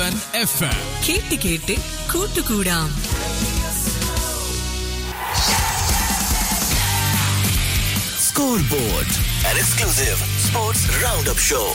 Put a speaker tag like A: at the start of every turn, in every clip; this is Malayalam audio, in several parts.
A: സെവൻ എഫ് എം
B: കേട്ട് കേട്ട് കൂട്ടുകൂടാം
C: Scoreboard, an exclusive sports roundup show.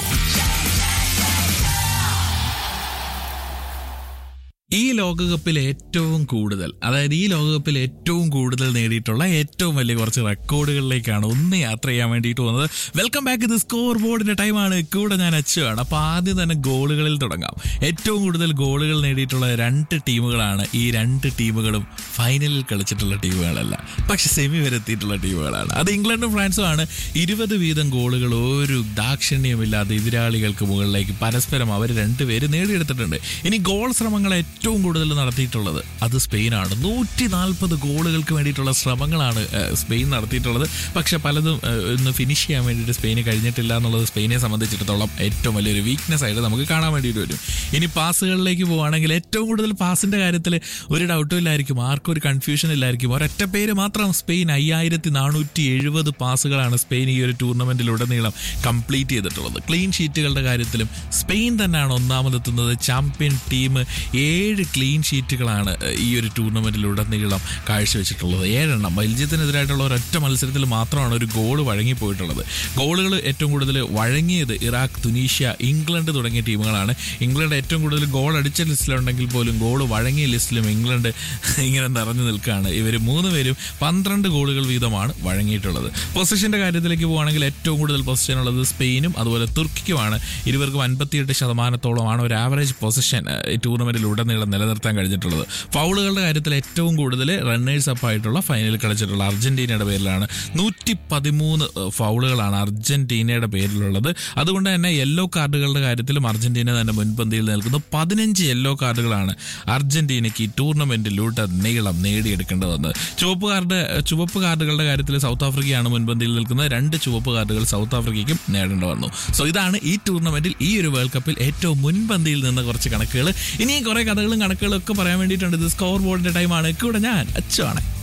D: ഈ ലോകകപ്പിൽ ഏറ്റവും കൂടുതൽ അതായത് ഈ ലോകകപ്പിൽ ഏറ്റവും കൂടുതൽ നേടിയിട്ടുള്ള ഏറ്റവും വലിയ കുറച്ച് റെക്കോർഡുകളിലേക്കാണ് ഒന്ന് യാത്ര ചെയ്യാൻ വേണ്ടിയിട്ട് വന്നത് വെൽക്കം ബാക്ക് ഇത് സ്കോർ ബോർഡിന്റെ ടൈമാണ് കൂടെ ഞാൻ അച്ചുവാണ് അപ്പൊ ആദ്യം തന്നെ ഗോളുകളിൽ തുടങ്ങാം ഏറ്റവും കൂടുതൽ ഗോളുകൾ നേടിയിട്ടുള്ള രണ്ട് ടീമുകളാണ് ഈ രണ്ട് ടീമുകളും ഫൈനലിൽ കളിച്ചിട്ടുള്ള ടീമുകളല്ല പക്ഷെ സെമി വരെ എത്തിയിട്ടുള്ള ടീമുകളാണ് അത് ഇംഗ്ലണ്ടും ഫ്രാൻസും ആണ് ഇരുപത് വീതം ഗോളുകൾ ഒരു ദാക്ഷിണ്യമില്ലാതെ എതിരാളികൾക്ക് മുകളിലേക്ക് പരസ്പരം അവർ രണ്ടുപേര് നേടിയെടുത്തിട്ടുണ്ട് ഇനി ഗോൾ ശ്രമങ്ങൾ ഏറ്റവും കൂടുതൽ നടത്തിയിട്ടുള്ളത് അത് സ്പെയിനാണ് നൂറ്റി നാൽപ്പത് ഗോളുകൾക്ക് വേണ്ടിയിട്ടുള്ള ശ്രമങ്ങളാണ് ഏഹ്, സ്പെയിൻ നടത്തിയിട്ടുള്ളത് പക്ഷെ പലതും ഏഹ്, ഒന്ന് ഫിനിഷ് ചെയ്യാൻ വേണ്ടിയിട്ട് സ്പെയിന് കഴിഞ്ഞിട്ടില്ല എന്നുള്ളത് സ്പെയിനെ സംബന്ധിച്ചിടത്തോളം ഏറ്റവും വലിയൊരു വീക്ക്നെസ് ആയിട്ട് നമുക്ക് കാണാൻ വേണ്ടിയിട്ട് വരും ഇനി പാസുകളിലേക്ക് പോവുകയാണെങ്കിൽ ഏറ്റവും കൂടുതൽ പാസിന്റെ കാര്യത്തിൽ ഒരു ഡൗട്ടും ഇല്ലായിരിക്കും ആർക്കും ഒരു കൺഫ്യൂഷൻ ഇല്ലായിരിക്കും ഒരൊറ്റ പേര് മാത്രം സ്പെയിൻ അയ്യായിരത്തി നാനൂറ്റി എഴുപത് പാസുകളാണ് സ്പെയിൻ ഈ ഒരു ടൂർണമെന്റിലുടനീളം കംപ്ലീറ്റ് ചെയ്തിട്ടുള്ളത് ക്ലീൻ ഷീറ്റുകളുടെ കാര്യത്തിലും സ്പെയിൻ തന്നെയാണ് ഒന്നാമതെത്തുന്നത് ചാമ്പ്യൻ ടീം ഏഴ് ക്ലീൻ ഷീറ്റുകളാണ് ഏഹ്, ഈ ഒരു ടൂർണമെന്റിലുടനീളം കാഴ്ചവെച്ചിട്ടുള്ളത് ഏഴെണ്ണം ബെൽജിയത്തിനെതിരായിട്ടുള്ള ഒരൊറ്റ മത്സരത്തിൽ മാത്രമാണ് ഒരു ഗോൾ വഴങ്ങിപ്പോയിട്ടുള്ളത് ഗോളുകൾ ഏറ്റവും കൂടുതൽ വഴങ്ങിയത് ഇറാഖ് തുനീഷ്യ ഇംഗ്ലണ്ട് തുടങ്ങിയ ടീമുകളാണ് ഇംഗ്ലണ്ട് ഏറ്റവും കൂടുതൽ ഗോൾ അടിച്ച ലിസ്റ്റിലുണ്ടെങ്കിൽ പോലും ഗോൾ വഴങ്ങിയ ലിസ്റ്റിലും ഇംഗ്ലണ്ട് ഇങ്ങനെ നിറഞ്ഞു നിൽക്കുകയാണ് ഇവർ മൂന്ന് പേരും പന്ത്രണ്ട് ഗോളുകൾ വീതമാണ് വഴങ്ങിയിട്ടുള്ളത് പൊസിഷന്റെ കാര്യത്തിലേക്ക് പോവുകയാണെങ്കിൽ ഏറ്റവും കൂടുതൽ പൊസിഷൻ ഉള്ളത് സ്പെയിനും അതുപോലെ തുർക്കിക്കുമാണ് ഇരുവർക്കും അൻപത്തിയെട്ട് ശതമാനത്തോളമാണ് ഒരു ആവറേജ് പൊസിഷൻ ഈ ടൂർണമെന്റിൽ ഉടനീളം നിലനിർത്താൻ കഴിഞ്ഞിട്ടുള്ളത് ഫൗളുകളുടെ കാര്യത്തിൽ ഏറ്റവും കൂടുതൽ റണ്ണേഴ്സ് അപ്പ് ആയിട്ടുള്ള ഫൈനലിൽ കളിച്ചിട്ടുള്ള അർജന്റീനയുടെ പേരിലാണ് നൂറ്റി പതിമൂന്ന് ഫൗളുകളാണ് അർജന്റീനയുടെ പേരിലുള്ളത് അതുകൊണ്ട് തന്നെ യെല്ലോ കാർഡുകളുടെ കാര്യത്തിലും അർജന്റീന തന്നെ മുൻപന്തിയിൽ നിൽക്കുന്നു പതിനഞ്ച് യെല്ലോ കാർഡുകളാണ് അർജന്റീനയ്ക്ക് ഈ ടൂർണമെന്റിലൂടെ നീളം നേടിയെടുക്കേണ്ടി വന്നത് ചുവപ്പ് കാർഡ് ചുവപ്പ് കാർഡുകളുടെ കാര്യത്തിൽ സൗത്ത് ആഫ്രിക്കയാണ് മുൻപന്തിയിൽ നിൽക്കുന്നത് രണ്ട് ചുവപ്പ് കാർഡുകൾ സൗത്ത് ആഫ്രിക്കയ്ക്കും നേടേണ്ടി വന്നു സോ ഇതാണ് ഈ ടൂർണമെന്റിൽ ഈ ഒരു വേൾഡ് കപ്പിൽ ഏറ്റവും മുൻപന്തിയിൽ നിന്ന് കുറച്ച് കണക്കുകൾ ഇനിയും കുറെ കഥകളും കണക്കുകളും ഒക്കെ പറയാൻ വേണ്ടിയിട്ടുണ്ട് ഇത് സ്കോർ ബോർഡിന്റെ ടൈമാണ് കൂടെ ഞാൻ അച്ചുവാണ്